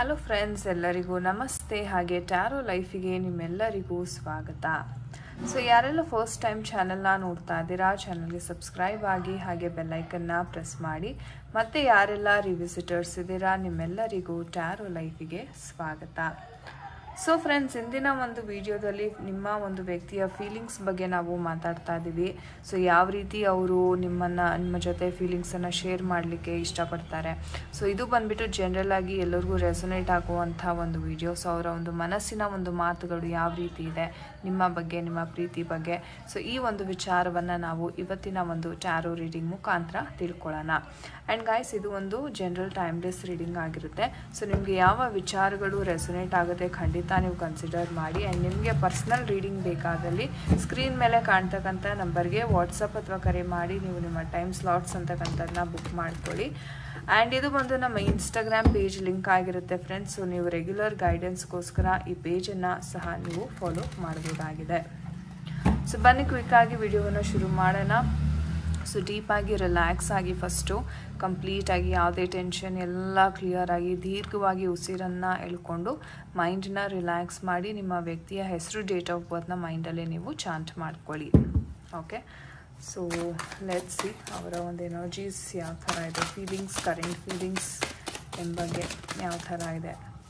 hello friends ಎಲ್ಲರಿಗೂ ನಮಸ್ತೆ ಹಾಗೆ ಟ್ಯಾರೋ ಲೈಫಿಗೆ ನಿಮ್ಮೆಲ್ಲರಿಗೂ ಸ್ವಾಗತ ಸೊ ಯಾರೆಲ್ಲ ಫಸ್ಟ್ ಟೈಮ್ ಚಾನಲ್ನ ನೋಡ್ತಾ ಇದ್ದೀರಾ ಚಾನಲ್ಗೆ ಸಬ್ಸ್ಕ್ರೈಬ್ ಆಗಿ ಹಾಗೆ ಬೆಲ್ಲೈಕನ್ನ ಪ್ರೆಸ್ ಮಾಡಿ ಮತ್ತೆ ಯಾರೆಲ್ಲ ರಿವಿಸಿಟರ್ಸ್ ಇದ್ದೀರಾ ನಿಮ್ಮೆಲ್ಲರಿಗೂ ಟ್ಯಾರೋ ಲೈಫಿಗೆ ಸ್ವಾಗತ ಸೊ ಫ್ರೆಂಡ್ಸ್ ಇಂದಿನ ಒಂದು ವಿಡಿಯೋದಲ್ಲಿ ನಿಮ್ಮ ಒಂದು ವ್ಯಕ್ತಿಯ ಫೀಲಿಂಗ್ಸ್ ಬಗ್ಗೆ ನಾವು ಮಾತಾಡ್ತಾ ಇದ್ದೀವಿ ಸೊ ಯಾವ ರೀತಿ ಅವರು ನಿಮ್ಮನ್ನು ನಿಮ್ಮ ಜೊತೆ ಫೀಲಿಂಗ್ಸನ್ನು ಶೇರ್ ಮಾಡಲಿಕ್ಕೆ ಇಷ್ಟಪಡ್ತಾರೆ ಸೊ ಇದು ಬಂದ್ಬಿಟ್ಟು ಜನರಲ್ ಆಗಿ ಎಲ್ಲರಿಗೂ ರೆಸೊನೇಟ್ ಆಗುವಂಥ ಒಂದು ವಿಡಿಯೋ ಸೊ ಅವರ ಒಂದು ಮನಸ್ಸಿನ ಒಂದು ಮಾತುಗಳು ಯಾವ ರೀತಿ ಇದೆ ನಿಮ್ಮ ಬಗ್ಗೆ ನಿಮ್ಮ ಪ್ರೀತಿ ಬಗ್ಗೆ ಸೊ ಈ ಒಂದು ವಿಚಾರವನ್ನು ನಾವು ಇವತ್ತಿನ ಒಂದು ಟ್ಯಾರೋ ರೀಡಿಂಗ್ ಮುಖಾಂತರ ತಿಳ್ಕೊಳ್ಳೋಣ ಆ್ಯಂಡ್ ಗಾಯ್ಸ್ ಇದು ಒಂದು ಜನರಲ್ ಟೈಮ್ಲೆಸ್ ರೀಡಿಂಗ್ ಆಗಿರುತ್ತೆ ಸೊ ನಿಮಗೆ ಯಾವ ವಿಚಾರಗಳು ರೆಸೊನೇಟ್ ಆಗುತ್ತೆ ಖಂಡಿತ ನೀವು ಕನ್ಸಿಡರ್ ಮಾಡಿ ಆ್ಯಂಡ್ ನಿಮಗೆ ಪರ್ಸ್ನಲ್ ರೀಡಿಂಗ್ ಬೇಕಾದಲ್ಲಿ ಸ್ಕ್ರೀನ್ ಮೇಲೆ ಕಾಣ್ತಕ್ಕಂಥ ನಂಬರ್ಗೆ ವಾಟ್ಸಪ್ ಅಥವಾ ಕರೆ ಮಾಡಿ ನೀವು ನಿಮ್ಮ ಟೈಮ್ ಸ್ಲಾಟ್ಸ್ ಅಂತಕ್ಕಂಥದ್ದನ್ನ ಬುಕ್ ಮಾಡ್ಕೊಳ್ಳಿ ಆ್ಯಂಡ್ ಇದು ಬಂದು ನಮ್ಮ ಇನ್ಸ್ಟಾಗ್ರಾಮ್ ಪೇಜ್ ಲಿಂಕ್ ಆಗಿರುತ್ತೆ ಫ್ರೆಂಡ್ಸ್ ಸೊ ನೀವು ರೆಗ್ಯುಲರ್ ಗೈಡೆನ್ಸ್ಗೋಸ್ಕರ ಈ ಪೇಜನ್ನು ಸಹ ನೀವು ಫಾಲೋ ಮಾಡ್ಬೋದಾಗಿದೆ ಸೊ ಬನ್ನಿ ಕ್ವಿಕ್ಕಾಗಿ ವಿಡಿಯೋವನ್ನು ಶುರು ಮಾಡೋಣ ಸೊ ಡೀಪಾಗಿ ರಿಲ್ಯಾಕ್ಸ್ ಆಗಿ ಫಸ್ಟು ಕಂಪ್ಲೀಟಾಗಿ ಯಾವುದೇ ಟೆನ್ಷನ್ ಎಲ್ಲ ಕ್ಲಿಯರಾಗಿ ದೀರ್ಘವಾಗಿ ಉಸಿರನ್ನು ಎಳ್ಕೊಂಡು ಮೈಂಡನ್ನ ರಿಲ್ಯಾಕ್ಸ್ ಮಾಡಿ ನಿಮ್ಮ ವ್ಯಕ್ತಿಯ ಹೆಸರು ಡೇಟ್ ಆಫ್ ಬರ್ತ್ನ ಮೈಂಡಲ್ಲೇ ನೀವು ಚಾಂಟ್ ಮಾಡ್ಕೊಳ್ಳಿ ಓಕೆ ಸೊ ಲೆಟ್ ಸಿ ಅವರ ಒಂದು ಎನರ್ಜೀಸ್ ಯಾವ ಥರ ಇದೆ ಫೀಲಿಂಗ್ಸ್ ಕರೆಂಟ್ ಫೀಲಿಂಗ್ಸ್ ಎಂಬಗ್ಗೆ ಯಾವ ಥರ ಇದೆ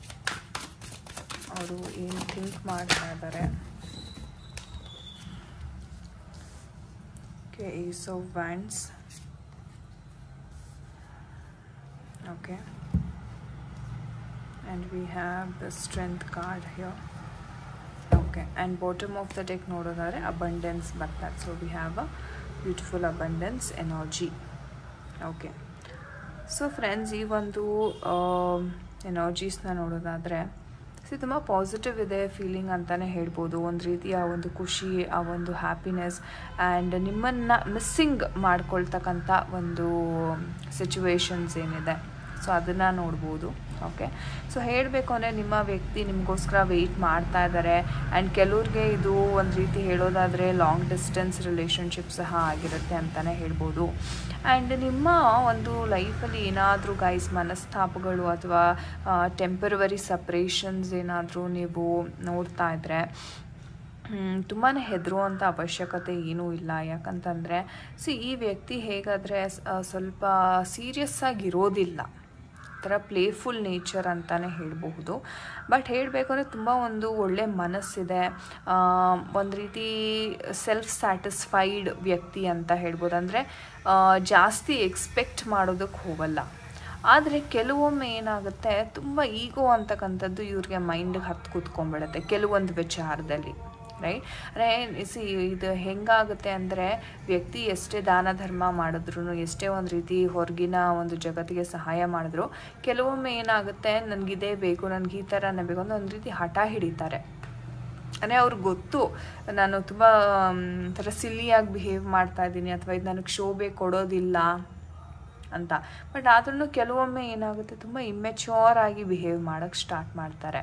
ಅವರು ಏನು ಥಿಂಕ್ ಮಾಡ್ತಾ ಇದ್ದಾರೆ okay ace of wands okay and we have the strength card here okay and bottom of the deck ನೋಡೋದಾದ್ರೆ abundance ಬರ್ತದೆ so we have a beautiful abundance energy okay so friends ಈ ಒಂದು ಎನರ್ಜೀಸ್ನ ನೋಡೋದಾದರೆ ಸಿ ತುಂಬ positive ಇದೆ feeling ಅಂತಲೇ ಹೇಳ್ಬೋದು ಒಂದು ರೀತಿಯ ಒಂದು ಖುಷಿ ಆ ಒಂದು ಹ್ಯಾಪಿನೆಸ್ ಆ್ಯಂಡ್ ನಿಮ್ಮನ್ನು ಮಿಸ್ಸಿಂಗ್ ಮಾಡ್ಕೊಳ್ತಕ್ಕಂಥ ಒಂದು ಸಿಚುವೇಶನ್ಸ್ ಏನಿದೆ ಸೊ ಅದನ್ನು ನೋಡ್ಬೋದು ಓಕೆ ಸೊ ಹೇಳಬೇಕು ಅಂದರೆ ನಿಮ್ಮ ವ್ಯಕ್ತಿ ನಿಮಗೋಸ್ಕರ ವೆಯ್ಟ್ ಮಾಡ್ತಾ ಇದ್ದಾರೆ ಆ್ಯಂಡ್ ಕೆಲವ್ರಿಗೆ ಇದು ಒಂದು ರೀತಿ ಹೇಳೋದಾದರೆ ಲಾಂಗ್ ಡಿಸ್ಟೆನ್ಸ್ ರಿಲೇಷನ್ಶಿಪ್ ಸಹ ಆಗಿರುತ್ತೆ ಅಂತಲೇ ಹೇಳ್ಬೋದು ಆ್ಯಂಡ್ ನಿಮ್ಮ ಒಂದು ಲೈಫಲ್ಲಿ ಏನಾದರೂ ಗೈಸ್ ಮನಸ್ತಾಪಗಳು ಅಥವಾ ಟೆಂಪರವರಿ ಸಪ್ರೇಷನ್ಸ್ ಏನಾದರೂ ನೀವು ನೋಡ್ತಾ ಇದ್ದರೆ ತುಂಬಾ ಹೆದರುವಂಥ ಅವಶ್ಯಕತೆ ಏನೂ ಇಲ್ಲ ಯಾಕಂತಂದರೆ ಸಿ ಈ ವ್ಯಕ್ತಿ ಹೇಗಾದರೆ ಸ್ವಲ್ಪ ಸೀರಿಯಸ್ ಆಗಿರೋದಿಲ್ಲ ಥರ ಪ್ಲೇಫುಲ್ ನೇಚರ್ ಅಂತಲೇ ಹೇಳಬಹುದು ಬಟ್ ಹೇಳಬೇಕು ಅಂದರೆ ತುಂಬ ಒಂದು ಒಳ್ಳೆ ಮನಸ್ಸಿದೆ ಒಂದು ರೀತಿ ಸೆಲ್ಫ್ ಸ್ಯಾಟಿಸ್ಫೈಡ್ ವ್ಯಕ್ತಿ ಅಂತ ಹೇಳ್ಬೋದು ಅಂದರೆ ಜಾಸ್ತಿ ಎಕ್ಸ್ಪೆಕ್ಟ್ ಮಾಡೋದಕ್ಕೆ ಹೋಗಲ್ಲ ಆದರೆ ಕೆಲವೊಮ್ಮೆ ಏನಾಗುತ್ತೆ ತುಂಬ ಈಗೋ ಅಂತಕ್ಕಂಥದ್ದು ಇವ್ರಿಗೆ ಮೈಂಡಿಗೆ ಹತ್ತು ಕೂತ್ಕೊಂಡ್ಬಿಡುತ್ತೆ ಕೆಲವೊಂದು ವಿಚಾರದಲ್ಲಿ ರೈಟ್ ಅಂದರೆ ಸಿ ಇದು ಹೆಂಗಾಗುತ್ತೆ ಅಂದರೆ ವ್ಯಕ್ತಿ ಎಷ್ಟೇ ದಾನ ಧರ್ಮ ಮಾಡಿದ್ರು ಎಷ್ಟೇ ಒಂದು ರೀತಿ ಹೊರಗಿನ ಒಂದು ಜಗತ್ತಿಗೆ ಸಹಾಯ ಮಾಡಿದ್ರು ಕೆಲವೊಮ್ಮೆ ಏನಾಗುತ್ತೆ ನನಗಿದೇ ಬೇಕು ನನಗೆ ಈ ಥರನೇ ಬೇಕು ಅಂತ ಒಂದು ರೀತಿ ಹಠ ಹಿಡಿತಾರೆ ಅಂದರೆ ಅವ್ರಿಗೆ ಗೊತ್ತು ನಾನು ತುಂಬ ಥರ ಸಿಲ್ಲಿಯಾಗಿ ಬಿಹೇವ್ ಮಾಡ್ತಾ ಇದ್ದೀನಿ ಅಥವಾ ಇದು ನನಗೆ ಶೋಭೆ ಕೊಡೋದಿಲ್ಲ ಅಂತ ಬಟ್ ಆದ್ರೂ ಕೆಲವೊಮ್ಮೆ ಏನಾಗುತ್ತೆ ತುಂಬ ಇಮ್ಮೆಚ್ಯೂರ್ ಆಗಿ ಬಿಹೇವ್ ಮಾಡೋಕ್ಕೆ ಸ್ಟಾರ್ಟ್ ಮಾಡ್ತಾರೆ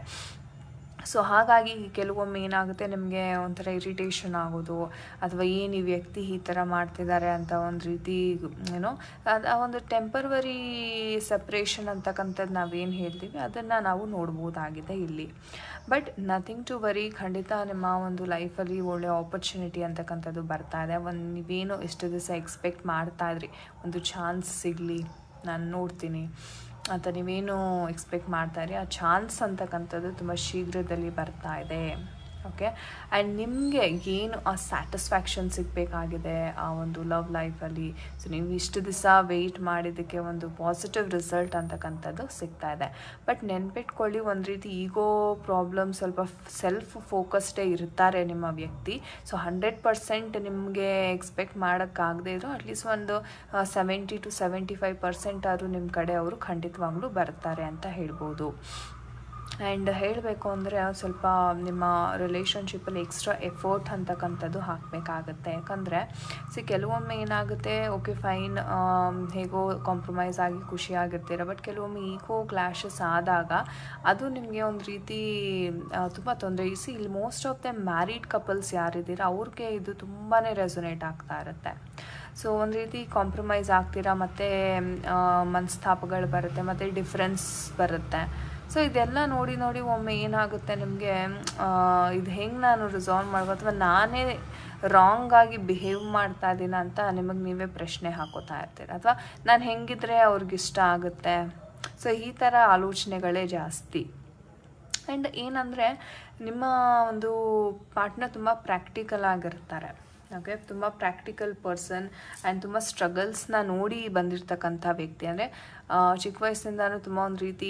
ಸೊ ಹಾಗಾಗಿ ಕೆಲವೊಮ್ಮೆ ಏನಾಗುತ್ತೆ ನಿಮಗೆ ಒಂಥರ ಇರಿಟೇಷನ್ ಆಗೋದು ಅಥವಾ ಏನು ಈ ವ್ಯಕ್ತಿ ಈ ಥರ ಮಾಡ್ತಿದ್ದಾರೆ ಅಂತ ಒಂದು ರೀತಿ ಏನೋ ಆ ಒಂದು ಟೆಂಪರವರಿ ಸಪ್ರೇಷನ್ ಅಂತಕ್ಕಂಥದ್ದು ನಾವೇನು ಹೇಳ್ತೀವಿ ಅದನ್ನು ನಾವು ನೋಡ್ಬೋದಾಗಿದೆ ಇಲ್ಲಿ ಬಟ್ ನಥಿಂಗ್ ಟು ವರಿ ಖಂಡಿತ ನಿಮ್ಮ ಒಂದು ಲೈಫಲ್ಲಿ ಒಳ್ಳೆ ಆಪರ್ಚುನಿಟಿ ಅಂತಕ್ಕಂಥದ್ದು ಬರ್ತಾ ಇದೆ ಒಂದು ನೀವೇನು ಎಷ್ಟು ದಿವಸ ಎಕ್ಸ್ಪೆಕ್ಟ್ ಮಾಡ್ತಾ ಇದ್ರಿ ಒಂದು ಚಾನ್ಸ್ ಸಿಗಲಿ ನಾನು ನೋಡ್ತೀನಿ ಅಂತ ನೀವೇನು ಎಕ್ಸ್ಪೆಕ್ಟ್ ಮಾಡ್ತಾರೆ ಆ ಚಾನ್ಸ್ ಅಂತಕ್ಕಂಥದ್ದು ತುಂಬ ಶೀಘ್ರದಲ್ಲಿ ಬರ್ತಾ ಇದೆ ಓಕೆ ಆ್ಯಂಡ್ ನಿಮಗೆ ಏನು ಆ ಸ್ಯಾಟಿಸ್ಫ್ಯಾಕ್ಷನ್ ಸಿಗಬೇಕಾಗಿದೆ ಆ ಒಂದು ಲವ್ ಲೈಫಲ್ಲಿ ಸೊ ನೀವು ಇಷ್ಟು ದಿವಸ ವೆಯ್ಟ್ ಮಾಡಿದ್ದಕ್ಕೆ ಒಂದು ಪಾಸಿಟಿವ್ ರಿಸಲ್ಟ್ ಅಂತಕ್ಕಂಥದ್ದು ಸಿಗ್ತಾ ಇದೆ ಬಟ್ ನೆನ್ಪಿಟ್ಕೊಳ್ಳಿ ಒಂದು ರೀತಿ ಈಗೋ ಪ್ರಾಬ್ಲಮ್ ಸ್ವಲ್ಪ ಸೆಲ್ಫ್ ಫೋಕಸ್ಡೇ ಇರ್ತಾರೆ ನಿಮ್ಮ ವ್ಯಕ್ತಿ ಸೊ ಹಂಡ್ರೆಡ್ ಪರ್ಸೆಂಟ್ ನಿಮಗೆ ಎಕ್ಸ್ಪೆಕ್ಟ್ ಮಾಡೋಕ್ಕಾಗದೇ ಇರೋ ಅಟ್ಲೀಸ್ಟ್ ಒಂದು seventy to seventy five percent ಆದರೂ ನಿಮ್ಮ ಕಡೆ ಅವರು ಖಂಡಿತವಾಗ್ಲೂ ಬರ್ತಾರೆ ಅಂತ ಹೇಳ್ಬೋದು ಆ್ಯಂಡ್ ಹೇಳಬೇಕು ಅಂದರೆ ಸ್ವಲ್ಪ ನಿಮ್ಮ ರಿಲೇಷನ್ಶಿಪ್ಪಲ್ಲಿ ಎಕ್ಸ್ಟ್ರಾ ಎಫರ್ಟ್ ಅಂತಕ್ಕಂಥದ್ದು ಹಾಕಬೇಕಾಗತ್ತೆ ಯಾಕಂದರೆ ಸಿ ಕೆಲವೊಮ್ಮೆ ಏನಾಗುತ್ತೆ ಓಕೆ ಫೈನ್ ಹೇಗೋ ಕಾಂಪ್ರಮೈಸ್ ಆಗಿ ಖುಷಿಯಾಗಿರ್ತೀರ ಬಟ್ ಕೆಲವೊಮ್ಮೆ ಈಗೋ ಕ್ಲಾಶಸ್ ಆದಾಗ ಅದು ನಿಮಗೆ ಒಂದು ರೀತಿ ತುಂಬ ತೊಂದರೆ ಸಿ ಇಲ್ಲಿ most of the married couples ಯಾರಿದ್ದೀರ ಅವ್ರಿಗೆ ಇದು ತುಂಬಾ ರೆಸೊನೇಟ್ ಆಗ್ತಾ ಇರುತ್ತೆ ಸೊ ಒಂದು ರೀತಿ ಕಾಂಪ್ರಮೈಸ್ ಆಗ್ತೀರಾ ಮತ್ತು ಮನಸ್ತಾಪಗಳು ಬರುತ್ತೆ ಮತ್ತು ಡಿಫ್ರೆನ್ಸ್ ಬರುತ್ತೆ ಸೊ ಇದೆಲ್ಲ ನೋಡಿ ನೋಡಿ ಒಮ್ಮೆ ಏನಾಗುತ್ತೆ ನಿಮಗೆ ಇದು ಹೆಂಗೆ ನಾನು ರಿಸಾಲ್ವ್ ಮಾಡ್ಬೋದು ಅಥವಾ ನಾನೇ ರಾಂಗ್ ಆಗಿ ಬಿಹೇವ್ ಮಾಡ್ತಾ ಇದ್ದೀನ ಅಂತ ನಿಮಗೆ ನೀವೇ ಪ್ರಶ್ನೆ ಹಾಕೋತಾ ಇರ್ತೀರ ಅಥವಾ ನಾನು ಹೆಂಗಿದ್ರೆ ಅವ್ರಿಗಿಷ್ಟ ಆಗುತ್ತೆ ಸೊ ಈ ಥರ ಆಲೋಚನೆಗಳೇ ಜಾಸ್ತಿ ಆ್ಯಂಡ್ ಏನಂದರೆ ನಿಮ್ಮ ಒಂದು ಪಾರ್ಟ್ನರ್ ತುಂಬ ಪ್ರಾಕ್ಟಿಕಲ್ ಆಗಿರ್ತಾರೆ ಓಕೆ ತುಂಬ ಪ್ರಾಕ್ಟಿಕಲ್ ಪರ್ಸನ್ ಆ್ಯಂಡ್ ತುಂಬ ಸ್ಟ್ರಗಲ್ಸ್ನ ನೋಡಿ ಬಂದಿರತಕ್ಕಂಥ ವ್ಯಕ್ತಿ ಅಂದರೆ ಚಿಕ್ಕ ವಯಸ್ಸಿಂದನೂ ತುಂಬ ಒಂದು ರೀತಿ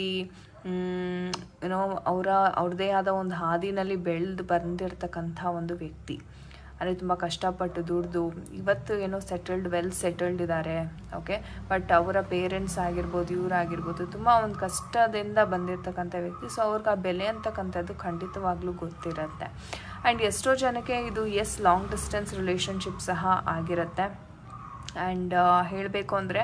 ಏನೋ ಅವರ ಅವ್ರದ್ದೇ ಆದ ಒಂದು ಹಾದಿನಲ್ಲಿ ಬೆಳೆದು ಬಂದಿರತಕ್ಕಂಥ ಒಂದು ವ್ಯಕ್ತಿ ಅಂದರೆ ತುಂಬ ಕಷ್ಟಪಟ್ಟು ದುಡ್ದು ಇವತ್ತು ಏನೋ ಸೆಟಲ್ಡ್ ವೆಲ್ ಸೆಟಲ್ಡ್ ಇದ್ದಾರೆ ಓಕೆ ಬಟ್ ಅವರ ಪೇರೆಂಟ್ಸ್ ಆಗಿರ್ಬೋದು ಇವರಾಗಿರ್ಬೋದು ತುಂಬ ಒಂದು ಕಷ್ಟದಿಂದ ಬಂದಿರತಕ್ಕಂಥ ವ್ಯಕ್ತಿ ಸೊ ಅವ್ರಿಗೆ ಆ ಬೆಲೆ ಅಂತಕ್ಕಂಥದ್ದು ಖಂಡಿತವಾಗ್ಲೂ ಗೊತ್ತಿರುತ್ತೆ ಆ್ಯಂಡ್ ಎಷ್ಟೋ ಜನಕ್ಕೆ ಇದು ಎಸ್ ಲಾಂಗ್ ಡಿಸ್ಟೆನ್ಸ್ ರಿಲೇಷನ್ಶಿಪ್ ಸಹ ಆಗಿರುತ್ತೆ ಆ್ಯಂಡ್ ಹೇಳಬೇಕು ಅಂದರೆ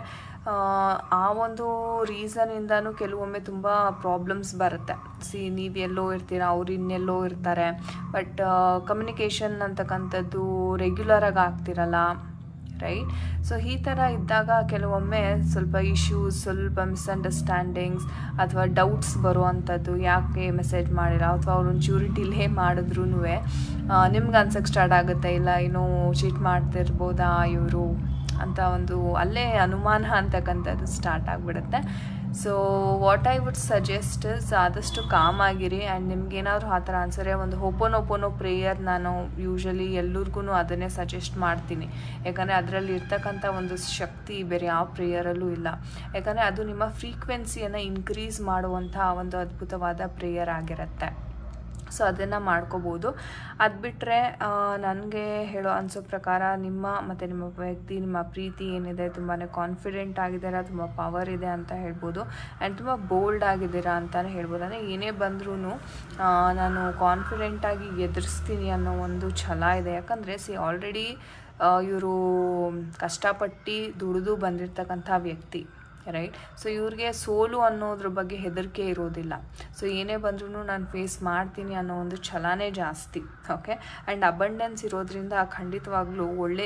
ಆ ಒಂದು ರೀಸನಿಂದನೂ ಕೆಲವೊಮ್ಮೆ ತುಂಬ ಪ್ರಾಬ್ಲಮ್ಸ್ ಬರುತ್ತೆ ಸಿ ನೀವು ಎಲ್ಲೋ ಇರ್ತೀರ ಅವ್ರು ಇನ್ನೆಲ್ಲೋ ಇರ್ತಾರೆ ಬಟ್ ಕಮ್ಯುನಿಕೇಷನ್ ಅಂತಕ್ಕಂಥದ್ದು ರೆಗ್ಯುಲರಾಗಿ ಆಗ್ತಿರಲ್ಲ ರೈಟ್ ಸೊ ಈ ಥರ ಇದ್ದಾಗ ಕೆಲವೊಮ್ಮೆ ಸ್ವಲ್ಪ ಇಶ್ಯೂಸ್ ಸ್ವಲ್ಪ ಮಿಸ್ಅಂಡರ್ಸ್ಟ್ಯಾಂಡಿಂಗ್ಸ್ ಅಥವಾ ಡೌಟ್ಸ್ ಬರುವಂಥದ್ದು ಯಾಕೆ ಮೆಸೇಜ್ ಮಾಡಿಲ್ಲ ಅಥವಾ ಅವ್ರು ಒಂಚೂರು ಡಿಲೇ ಮಾಡಿದ್ರೂ ನಿಮ್ಗೆ ಅನ್ಸಕ್ಕೆ ಸ್ಟಾರ್ಟ್ ಆಗುತ್ತೆ ಇಲ್ಲ ಏನೋ ಚೀಟ್ ಮಾಡ್ತಿರ್ಬೋದಾ ಇವರು ಅಂತ ಒಂದು ಅಲ್ಲೇ ಅನುಮಾನ ಅಂತಕ್ಕಂಥದ್ದು ಸ್ಟಾರ್ಟ್ ಆಗಿಬಿಡುತ್ತೆ so what I would suggest is ಆದಷ್ಟು ಕಾಮ್ ಆಗಿರಿ ಆ್ಯಂಡ್ ನಿಮ್ಗೇನಾದ್ರು ಆ ಥರ ಅನ್ಸರೆ ಒಂದು ಓಪನ್ ಓಪನೋ ಪ್ರೇಯರ್ ನಾನು ಯೂಶಲಿ ಎಲ್ಲರಿಗೂ ಅದನ್ನೇ ಸಜೆಸ್ಟ್ ಮಾಡ್ತೀನಿ ಯಾಕಂದರೆ ಅದರಲ್ಲಿ ಇರ್ತಕ್ಕಂಥ ಒಂದು ಶಕ್ತಿ ಬೇರೆ ಯಾವ ಪ್ರೇಯರಲ್ಲೂ ಇಲ್ಲ ಯಾಕಂದರೆ ಅದು ನಿಮ್ಮ ಫ್ರೀಕ್ವೆನ್ಸಿಯನ್ನು ಇನ್ಕ್ರೀಸ್ ಮಾಡುವಂಥ ಒಂದು ಅದ್ಭುತವಾದ ಪ್ರೇಯರ್ ಆಗಿರುತ್ತೆ ಸೊ ಅದನ್ನು ಮಾಡ್ಕೋಬೋದು ಅದು ಬಿಟ್ಟರೆ ನನಗೆ ಹೇಳೋ ಅನಿಸೋ ಪ್ರಕಾರ ನಿಮ್ಮ ಮತ್ತು ನಿಮ್ಮ ವ್ಯಕ್ತಿ ನಿಮ್ಮ ಪ್ರೀತಿ ಏನಿದೆ ತುಂಬಾ ಕಾನ್ಫಿಡೆಂಟ್ ಆಗಿದ್ದೀರಾ ತುಂಬ ಪವರ್ ಇದೆ ಅಂತ ಹೇಳ್ಬೋದು ಆ್ಯಂಡ್ ತುಂಬ ಬೋಲ್ಡ್ ಆಗಿದ್ದೀರಾ ಅಂತಲೇ ಹೇಳ್ಬೋದು ಅಂದರೆ ಏನೇ ಬಂದ್ರೂ ನಾನು ಕಾನ್ಫಿಡೆಂಟಾಗಿ ಎದುರಿಸ್ತೀನಿ ಅನ್ನೋ ಒಂದು ಛಲ ಇದೆ ಯಾಕಂದರೆ ಸಿ ಆಲ್ರೆಡಿ ಇವರು ಕಷ್ಟಪಟ್ಟು ದುಡಿದು ಬಂದಿರತಕ್ಕಂಥ ವ್ಯಕ್ತಿ ರೈಟ್ ಸೊ ಇವ್ರಿಗೆ ಸೋಲು ಅನ್ನೋದ್ರ ಬಗ್ಗೆ ಹೆದರಿಕೆ ಇರೋದಿಲ್ಲ ಸೊ ಏನೇ ಬಂದ್ರೂ ನಾನು ಫೇಸ್ ಮಾಡ್ತೀನಿ ಅನ್ನೋ ಒಂದು ಛಲನೇ ಜಾಸ್ತಿ ಓಕೆ ಆ್ಯಂಡ್ ಅಬಂಡೆನ್ಸ್ ಇರೋದ್ರಿಂದ ಖಂಡಿತವಾಗ್ಲೂ ಒಳ್ಳೆ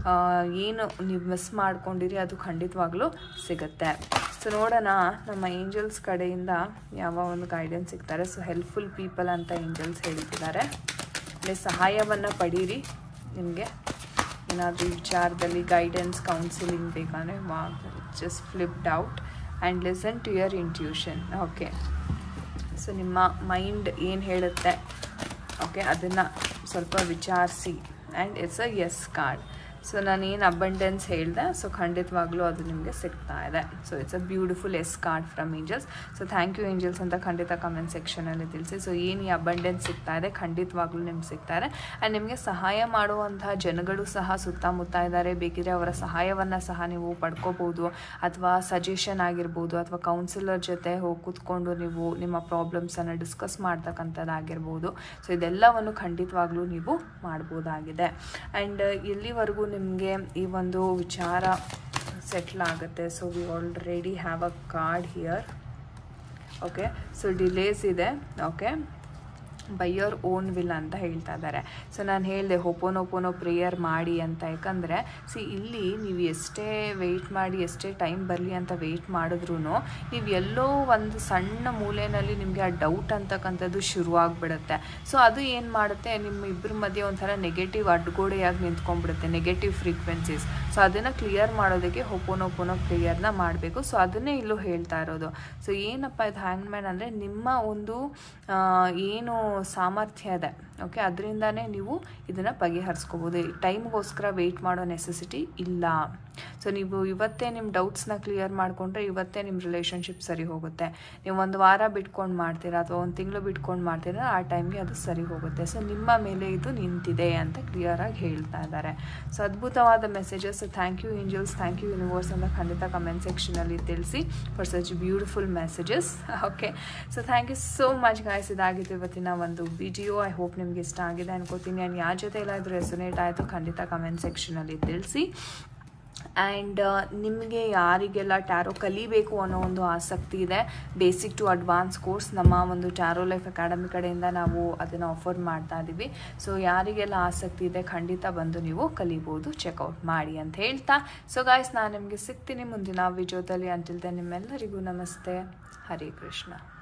ಏನು ನೀವು ಮಿಸ್ ಮಾಡ್ಕೊಂಡಿರಿ ಅದು ಖಂಡಿತವಾಗ್ಲೂ ಸಿಗುತ್ತೆ ಸೊ ನೋಡೋಣ ನಮ್ಮ ಏಂಜಲ್ಸ್ ಕಡೆಯಿಂದ ಯಾವ ಒಂದು ಗೈಡೆನ್ಸ್ ಸಿಗ್ತಾರೆ ಸೊ ಹೆಲ್ಪ್ಫುಲ್ ಪೀಪಲ್ ಅಂತ ಏಂಜಲ್ಸ್ ಹೇಳ್ತಿದ್ದಾರೆ ಅಲ್ಲಿ ಸಹಾಯವನ್ನು ಪಡೀರಿ ನಿಮಗೆ ಏನಾದರೂ ವಿಚಾರದಲ್ಲಿ ಗೈಡೆನ್ಸ್ ಕೌನ್ಸಿಲಿಂಗ್ ಬೇಕಂದರೆ just flipped out and listen to your intuition okay so ನಿಮ್ಮ ಮೈಂಡ್ ಏನು ಹೇಳುತ್ತೆ ಓಕೆ ಅದನ್ನು ಸ್ವಲ್ಪ ವಿಚಾರಿಸಿ and it's a yes card so ನಾನು ಏನು ಅಬಂಡೆನ್ಸ್ ಹೇಳಿದೆ ಸೊ ಖಂಡಿತವಾಗ್ಲೂ ಅದು ನಿಮಗೆ ಸಿಗ್ತಾ ಇದೆ so it's a beautiful yes card from angels so thank you angels ಅಂತ ಖಂಡಿತ ಕಮೆಂಟ್ ಸೆಕ್ಷನಲ್ಲಿ ತಿಳಿಸಿ ಸೊ ಏನು ಈ ಅಬಂಡೆನ್ಸ್ ಸಿಗ್ತಾ ಇದೆ ಖಂಡಿತವಾಗ್ಲೂ ನಿಮ್ಗೆ ಸಿಗ್ತಾರೆ ಆ್ಯಂಡ್ ನಿಮಗೆ ಸಹಾಯ ಮಾಡುವಂತಹ ಜನಗಳು ಸಹ ಸುತ್ತಮುತ್ತ ಇದ್ದಾರೆ ಬೇಕಿದ್ರೆ ಅವರ ಸಹಾಯವನ್ನು ಸಹ ನೀವು ಪಡ್ಕೋಬೋದು ಅಥವಾ ಸಜೆಷನ್ ಆಗಿರ್ಬೋದು ಅಥವಾ ಕೌನ್ಸಿಲರ್ ಜೊತೆ ಹೋಗಿ ಕೂತ್ಕೊಂಡು ನೀವು ನಿಮ್ಮ ಪ್ರಾಬ್ಲಮ್ಸನ್ನು ಡಿಸ್ಕಸ್ ಮಾಡ್ತಕ್ಕಂಥದ್ದಾಗಿರ್ಬೋದು ಸೊ ಇದೆಲ್ಲವನ್ನು ಖಂಡಿತವಾಗ್ಲೂ ನೀವು ಮಾಡ್ಬೋದಾಗಿದೆ ಆ್ಯಂಡ್ ಎಲ್ಲಿವರೆಗೂ ನಿಮಗೆ ಈ ಒಂದು ವಿಚಾರ ಸೆಟ್ಲ್ ಆಗುತ್ತೆ so we already have a card here okay so delays ಇದೆ okay by your own will ಅಂತ ಹೇಳ್ತಾ ಇದ್ದಾರೆ ಸೊ ನಾನು ಹೇಳಿದೆ ಹೋಪೋನೋ ಓಪೋನೋ ಪ್ರೇಯರ್ ಮಾಡಿ ಅಂತ ಯಾಕಂದರೆ ಸಿ ಇಲ್ಲಿ ನೀವು ಎಷ್ಟೇ ವೆಯ್ಟ್ ಮಾಡಿ ಎಷ್ಟೇ ಟೈಮ್ ಬರಲಿ ಅಂತ ವೆಯ್ಟ್ ಮಾಡಿದ್ರೂ ನೀವು ಎಲ್ಲೋ ಒಂದು ಸಣ್ಣ ಮೂಲೆಯಲ್ಲಿ ನಿಮಗೆ ಆ ಡೌಟ್ ಅಂತಕ್ಕಂಥದ್ದು ಶುರುವಾಗ್ಬಿಡುತ್ತೆ ಸೊ ಅದು ಏನು ಮಾಡುತ್ತೆ ನಿಮ್ಮ ಇಬ್ಬರ ಮಧ್ಯೆ ಒಂಥರ ನೆಗೆಟಿವ್ ಅಡ್ಗೋಡೆಯಾಗಿ ನಿಂತ್ಕೊಂಡ್ಬಿಡುತ್ತೆ ನೆಗೆಟಿವ್ ಫ್ರೀಕ್ವೆನ್ಸೀಸ್ ಸೊ ಅದನ್ನು ಕ್ಲಿಯರ್ ಮಾಡೋದಕ್ಕೆ ಹೋಪೋನೋ ಓಪೋನೋ ಪ್ರೇಯರ್ನ ಮಾಡಬೇಕು ಸೊ ಅದನ್ನೇ ಇಲ್ಲೂ ಹೇಳ್ತಾ ಇರೋದು ಸೊ ಏನಪ್ಪ ಇದು ಹ್ಯಾಂಗ್ ಮ್ಯಾನ್ ಅಂದರೆ ನಿಮ್ಮ ಒಂದು ಏನು ಸಾಮರ್ಥ್ಯ ಇದೆ ಓಕೆ ಅದರಿಂದನೇ ನೀವು ಇದನ್ನು ಬಗೆಹರಿಸ್ಕೋಬೋದು ಟೈಮ್ಗೋಸ್ಕರ ವೆಯ್ಟ್ ಮಾಡೋ ನೆಸೆಸಿಟಿ ಇಲ್ಲ ಸೊ ನೀವು ಇವತ್ತೇ ನಿಮ್ಮ ಡೌಟ್ಸ್ನ ಕ್ಲಿಯರ್ ಮಾಡಿಕೊಂಡ್ರೆ ಇವತ್ತೇ ನಿಮ್ಮ ರಿಲೇಷನ್ಶಿಪ್ ಸರಿ ಹೋಗುತ್ತೆ ನೀವು ಒಂದು ವಾರ ಬಿಟ್ಕೊಂಡು ಮಾಡ್ತೀರಾ ಅಥವಾ ಒಂದು ತಿಂಗಳು ಬಿಟ್ಕೊಂಡು ಮಾಡ್ತೀರಾ ಆ ಟೈಮ್ಗೆ ಅದು ಸರಿ ಹೋಗುತ್ತೆ ಸೊ ನಿಮ್ಮ ಮೇಲೆ ಇದು ನಿಂತಿದೆ ಅಂತ ಕ್ಲಿಯರಾಗಿ ಹೇಳ್ತಾ ಇದ್ದಾರೆ ಸೊ ಅದ್ಭುತವಾದ messages thank you angels thank you universe ಅಂತ ಖಂಡಿತ ಕಮೆಂಟ್ ಸೆಕ್ಷನಲ್ಲಿ ತಿಳಿಸಿ for such beautiful messages okay so thank you so much guys ಇದಾಗಿತ್ತು ಇವತ್ತಿನ ಒಂದು ವಿಡಿಯೋ ಐ ಹೋಪ್ ನಿಮ್ಗೆ ಇಷ್ಟ ಆಗಿದೆ ಅನ್ಕೋತೀನಿ ನಾನು ಯಾರ ಜೊತೆ ಎಲ್ಲಾದರೂ ರೆಸೊನೇಟ್ ಆಯಿತು ಖಂಡಿತ ಕಮೆಂಟ್ ಸೆಕ್ಷನಲ್ಲಿ ತಿಳಿಸಿ ಆ್ಯಂಡ್ ನಿಮಗೆ ಯಾರಿಗೆಲ್ಲ ಟ್ಯಾರೋ ಕಲಿಬೇಕು ಅನ್ನೋ ಒಂದು ಆಸಕ್ತಿ ಇದೆ ಬೇಸಿಕ್ ಟು ಅಡ್ವಾನ್ಸ್ ಕೋರ್ಸ್ ನಮ್ಮ ಒಂದು ಟ್ಯಾರೋ ಲೈಫ್ ಅಕಾಡೆಮಿ ಕಡೆಯಿಂದ ನಾವು ಅದನ್ನು ಆಫರ್ ಮಾಡ್ತಾ ಇದ್ದೀವಿ ಸೊ ಯಾರಿಗೆಲ್ಲ ಆಸಕ್ತಿ ಇದೆ ಖಂಡಿತ ಬಂದು ನೀವು ಕಲಿಬೋದು ಚೆಕ್ಔಟ್ ಮಾಡಿ ಅಂತ ಹೇಳ್ತಾ ಸೊ ಗಾಯ್ಸ್ ನಾನು ನಿಮಗೆ ಸಿಗ್ತೀನಿ ಮುಂದಿನ ವಿಡಿಯೋದಲ್ಲಿ ಅಂತಿಲ್ದೆ ನಿಮ್ಮೆಲ್ಲರಿಗೂ ನಮಸ್ತೆ ಹರೇ ಕೃಷ್ಣ